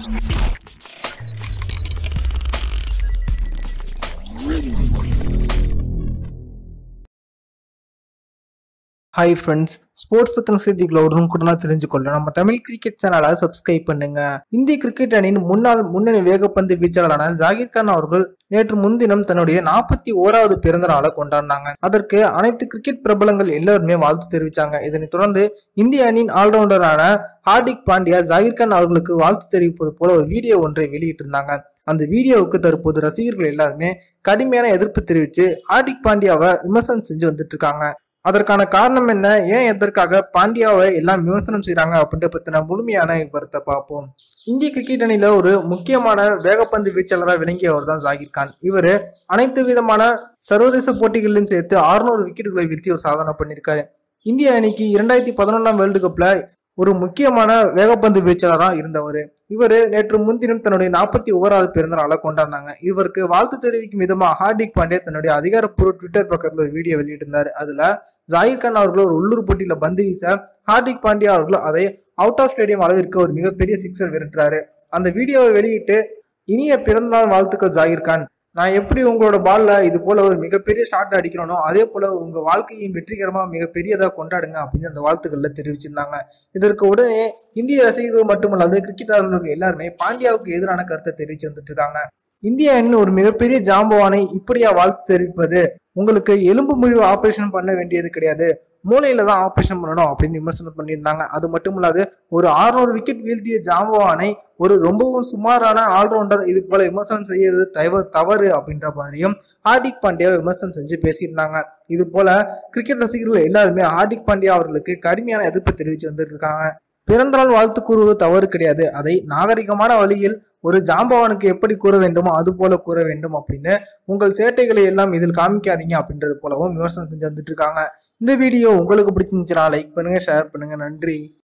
hi friends sports பத்தின செய்திகளை உடனுக்குடனா தெரிஞ்சுக்கொள்ள நம்ம தமிழ் கிரிக்கெட் சேனலை சப்ஸ்கிரைப் பண்ணுங்க இந்திய கிரிக்கெட் அணியின் முன்னாள் முன்னணி வேகப்பந்து வீச்சாளரான ஜாகிர் கான் அவர்கள் நேற்று முன்தினம் தன்னுடைய நாற்பத்தி ஓராவது பிறந்த நாளை கொண்டாடினாங்க அதற்கு அனைத்து கிரிக்கெட் பிரபலங்கள் எல்லாருமே வாழ்த்து தெரிவிச்சாங்க இதனைத் தொடர்ந்து இந்திய அணியின் ஆல்ரவுண்டரான ஹார்திக் பாண்டியா ஜாகிர் கான் அவர்களுக்கு வாழ்த்து தெரிவிப்பது போல ஒரு வீடியோ ஒன்றை வெளியிட்டிருந்தாங்க அந்த வீடியோவுக்கு தற்போது ரசிகர்கள் எல்லாருமே கடுமையான எதிர்ப்பு தெரிவித்து ஹார்திக் பாண்டியாவை விமர்சனம் செஞ்சு வந்துட்டு இருக்காங்க அதற்கான காரணம் என்ன ஏன் எதற்காக பாண்டியாவை எல்லாம் விமர்சனம் செய்றாங்க அப்படின்ற பத்தின முழுமையான விவரத்தை பார்ப்போம் இந்திய கிரிக்கெட் அணியில ஒரு முக்கியமான வேகப்பந்து வீச்சாளராக விளங்கியவர் தான் ஜாகிர் கான் இவர் அனைத்து விதமான சர்வதேச போட்டிகளிலும் சேர்த்து 600 விக்கெட்டுகளை வீழ்த்தி ஒரு சாதனை பண்ணியிருக்காரு இந்திய அணிக்கு இரண்டாயிரத்தி பதினொன்றாம் வேர்ல்டு கப்ல ஒரு முக்கியமான வேகப்பந்து வீச்சாளராக இருந்தவர் இவர் நேற்று முன்தினம் தன்னுடைய நாற்பத்தி ஓராவது பிறந்த நாளை கொண்டாடினாங்க இவருக்கு வாழ்த்து தெரிவிக்கும் விதமா ஹார்திக் பாண்டியா தன்னுடைய அதிகாரப்பூர்வ ட்விட்டர் பக்கத்துல ஒரு வீடியோ வெளியிட்டிருந்தார் அதுல ஜாகிர் கான் அவர்கள் ஒரு உள்ளூர் போட்டியில பந்து வீச ஹார்திக் பாண்டியா அவர்கள் அதை அவுட் ஆஃப் ஸ்டேடியம் அளவிற்கு ஒரு மிகப்பெரிய சிக்ஸர் விரட்டுறாரு அந்த வீடியோவை வெளியிட்டு இனிய பிறந்தநாள் வாழ்த்துக்கள் ஜாகிர் கான் நான் எப்படி உங்களோட பால்ல இது போல ஒரு மிகப்பெரிய ஷாட் அடிக்கிறனோ அதே போல உங்க வாழ்க்கையும் வெற்றிகரமா மிகப்பெரியதா கொண்டாடுங்க அப்படின்னு அந்த வாழ்த்துக்கள்ல தெரிவிச்சிருந்தாங்க இதற்கு உடனே இந்திய ரசிகர்கள் மட்டுமல்லாது கிரிக்கெட்டர்கள் எல்லாருமே பாண்டியாவுக்கு எதிரான கருத்தை தெரிவிச்சு வந்துட்டு இருக்காங்க இந்திய அணியின் ஒரு மிகப்பெரிய ஜாம்பவானை இப்படியா வாழ்த்து தெரிவிப்பது உங்களுக்கு எலும்பு முறிவு ஆபரேஷன் பண்ண வேண்டியது கிடையாது மூளையில தான் ஆபரேஷன் பண்ணணும் அப்படின்னு விமர்சனம் பண்ணியிருந்தாங்க அது மட்டும் இல்லாது ஒரு 600 விக்கெட் வீழ்த்திய ஜாம்பவானை ஒரு ரொம்பவும் சுமாரான ஆல்ரவுண்டர் இது போல விமர்சனம் செய்யறது தவ தவறு அப்படின்ற மாதிரியும் ஹார்திக் பாண்டியா விமர்சனம் செஞ்சு பேசியிருந்தாங்க இது போல கிரிக்கெட் ரசிகர்கள் எல்லாருமே ஹார்திக் பாண்டியா அவர்களுக்கு கடுமையான எதிர்ப்பு தெரிவித்து வந்துட்டு இருக்காங்க பிறந்தநாள் வாழ்த்து கூறுவது தவறு கிடையாது அதை நாகரிகமான வழியில் ஒரு ஜாம்பவானுக்கு எப்படி கூற வேண்டுமோ அது போல கூற வேண்டும் அப்படின்னு உங்கள் சேட்டைகளை எல்லாம் இதில் காமிக்காதீங்க அப்படின்றது போலவும் விமர்சனம் செஞ்சு வந்துட்டு இருக்காங்க இந்த வீடியோ உங்களுக்கு பிடிச்சிருந்துச்சுன்னா லைக் பண்ணுங்க ஷேர் பண்ணுங்க நன்றி